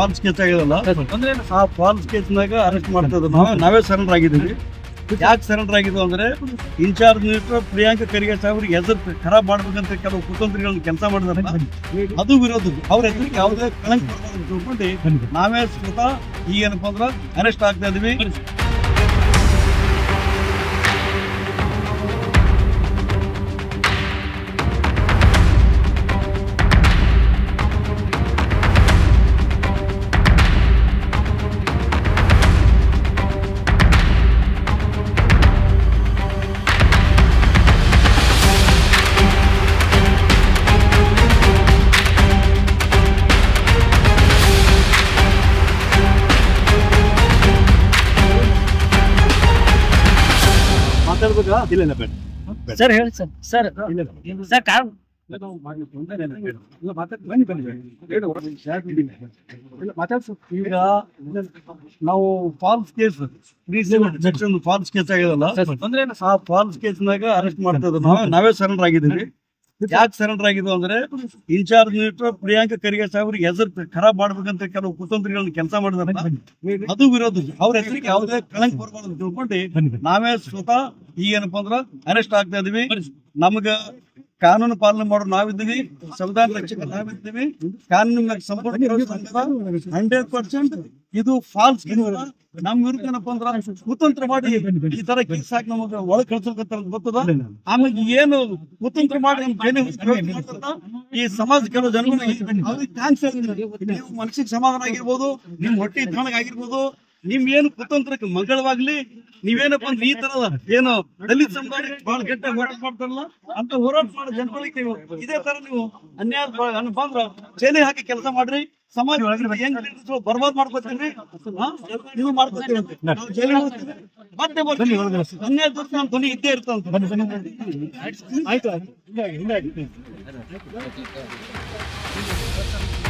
Falls case ಆಗಿದಲ್ಲ ಆ false ಕೇಸ್ನಾಗ arrest ಮಾಡ್ತಾ ಇದ್ರು ನಾವೇ ನಾವೇ ಸರೆಂಡರ್ ಆಗಿದ್ದೀವಿ ಯಾಕೆ ಸರೆಂಡರ್ ಆಗಿದ್ವು ಅಂದ್ರೆ ಇನ್ಚಾರ್ಜ್ ಮಿನಿಸ್ಟರ್ ಪ್ರಿಯಾಂಕ ಖರ್ಗೆ ಸಾಹೇಬ್ರಿಗೆ ಹೆಸರು ಖರಾಬ್ ಮಾಡ್ಬೇಕಂತ ಕೆಲವು ಕುತಂತ್ರಿಗಳನ್ನ ಕೆಲಸ ಮಾಡಿದಾರೆ ಅದು ವಿರೋಧ ಅವ್ರ ಹೆಸರಿಗೆ ಯಾವುದೇ ಕಳಂಕ ಬರಬಾರ್ದು ಅಂತ ತಿಳ್ಕೊಂಡು ನಾವೇ ಸ್ವತಃ ಈಗ ಏನಪ್ಪಾ ಅಂದ್ರೆ ಅರೆಸ್ಟ್ ಆಗ್ತಾ ಇದೀವಿ ಮಾತಾಡ್ಬೇಕಾ ಇಲ್ಲ ಇಲ್ಲ ಬೇಡ ಸರ್ ಹೇಳಿ ಸರ್ ಸರ್ ಇಲ್ಲ ಸರ್ ಕಾರ್ ಈಗ ನಾವು false case section false case ಆಗಿದಲ್ಲ ಆ ಫಾಲ್ಸ್ ಕೇಸ್ನಾಗ ಅರೆಸ್ಟ್ ಮಾಡ್ತಾ ಇದ್ರು ನಾವೇ ನಾವೇ ಸರೆಂಡರ್ ಆಗಿದ್ದೀವಿ ಯಾಕೆ ಸರೆಂಡರ್ ಆಗಿದ್ವು ಅಂದ್ರೆ ಇನ್ಚಾರ್ಜ್ ಮಿನಿಸ್ಟರ್ ಪ್ರಿಯಾಂಕ ಖರ್ಗೆ ಸಾಹೇಬ್ರಿಗೆ ಹೆಸರು ಖರಾಬ್ ಮಾಡ್ಬೇಕಂತ ಕೆಲವು ಕುತಂತ್ರಿಗಳನ್ನ ಕೆಲಸ ಮಾಡಿದಾರೆ ಅದು ವಿರೋಧ ಅವ್ರ ಹೆಸರಿಗೆ ಯಾವುದೇ ಕಳಂಕ ಬರಬಾರ್ದು ಅಂತ ತಿಳ್ಕೊಂಡು ನಾವೇ ಸ್ವತಃ ಈಗ ಏನಪ್ಪಾ ಅಂದ್ರೆ ಅರೆಸ್ಟ್ ಆಗ್ತಾ ಇದೀವಿ ನಮ್ಗ ಕಾನೂನು ಪಾಲನೆ ಮಾಡೋ ನಾವಿದ್ದೀವಿ ಸಂವಿಧಾನ ರಕ್ಷಕ ನಾವಿದ್ದೀವಿ ಕಾನೂನಿನ ಸಂಪೂರ್ಣ ಹಂಡ್ರೆಡ್ ಪರ್ಸೆಂಟ್ ಇದು ಫಾಲ್ಸ್ ನಮ್ ವಿರುದ್ಧ ಏನಪ್ಪ ಅಂದ್ರ ಕುತಂತ್ರ ಮಾಡಿ ಈ ತರ ಕೇಸ್ ಹಾಕಿ ನಮಗ ಒಳಗ್ ಕಳ್ಸಲ್ಕತ್ತಾರ ಅಂತ ಗೊತ್ತದ ಆಮೇಲೆ ಏನು ಕುತಂತ್ರ ಮಾಡಿ ನಮ್ ಜನ ಮಾಡ್ತಾರಲ್ಲ, ಈ ಸಮಾಜ ಕೆಲವು ಜನಗಳಿಗೆ ಅವ್ರಿಗೆ ಥ್ಯಾಂಕ್ಸ್ ನೀವು ಮನಸ್ಸಿಗೆ ಸಮಾಧಾನ ಆಗಿರ್ಬೋದು ನಿಮ್ ಹೊಟ್ಟಿ ತಣ್ಣಗ್ ಆಗಿರ್ಬೋದು ನಿಮ್ ಏನು ಕುತಂತ್ರಕ್ಕೆ ಮಂಗಳವಾಗ್ಲಿ ನೀವೇನಪ್ಪ ಅಂದ್ರೆ ಈ ತರದ ಏನು ದಲಿತ ಸಮುದಾಯ ಬಹಳ ಕೆಟ್ಟ ಹೋರಾಟ ಮಾಡ್ತಾರಲ್ಲ ಅಂತ ಹೋರಾಟ ಮಾಡೋ ಜನಗಳಿಗೆ ನೀವು ಇದೇ ತರ ನೀವು ಅನ್ಯಾಯ ಬ- ಅನ್- ಬಂದ್ರ ಜೈಲಿಗೆ ಹಾಕಿ ಕೆಲಸ ಮಾಡ್ರಿ ಸಮಾಜ ಹೆಂಗ್ ನಿರ್ಮಿಸುವ ಬರ್ಬಾದ್ ಮಾಡ್ಕೊತೀರಿ ಹಾ? ನೀವು ಮಾಡ್ಕೊತೀರಿ ಅಂತ. ನಾವು ಜೈಲಿಗೆ ಹೋಗ್ತೀವಿ. ಮತ್ತೆ ಬರ್ತೀವಿ ಅನ್ಯಾಯ ದೊಡ್ಡ ನಮ್ಮ ಧ್ವನಿ ಇದ್ದೇ ಇರ್ತಂತ ಆಯ್ತು ಹಿಂಗಾಗಿ ಹಿಂಗಾಗಿ